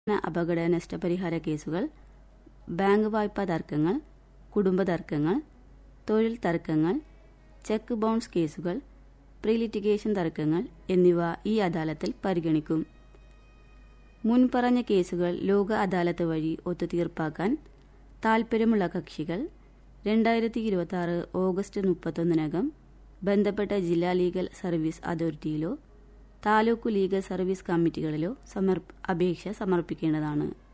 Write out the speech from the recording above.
അപകട നഷ്ടപരിഹാര കേസുകൾ ബാങ്ക് വായ്പാ തർക്കങ്ങൾ കുടുംബ തർക്കങ്ങൾ തൊഴിൽ തർക്കങ്ങൾ ചെക്ക് ബൗൺസ് കേസുകൾ പ്രീ ലിറ്റിഗേഷൻ തർക്കങ്ങൾ എന്നിവ ഈ അദാലത്തിൽ പരിഗണിക്കും മുൻപറഞ്ഞ കേസുകൾ ലോക അദാലത്ത് വഴി ഒത്തുതീർപ്പാക്കാൻ താൽപ്പര്യമുള്ള കക്ഷികൾ രണ്ടായിരത്തി ഇരുപത്തി ആറ് ഓഗസ്റ്റ് മുപ്പത്തൊന്നിനകം ബന്ധപ്പെട്ട ജില്ലാ ലീഗൽ സർവീസ് അതോറിറ്റിയിലോ താലൂക്ക് ലീഗൽ സർവീസ് കമ്മിറ്റികളിലോ സമർപ്പ അപേക്ഷ സമർപ്പിക്കേണ്ടതാണ്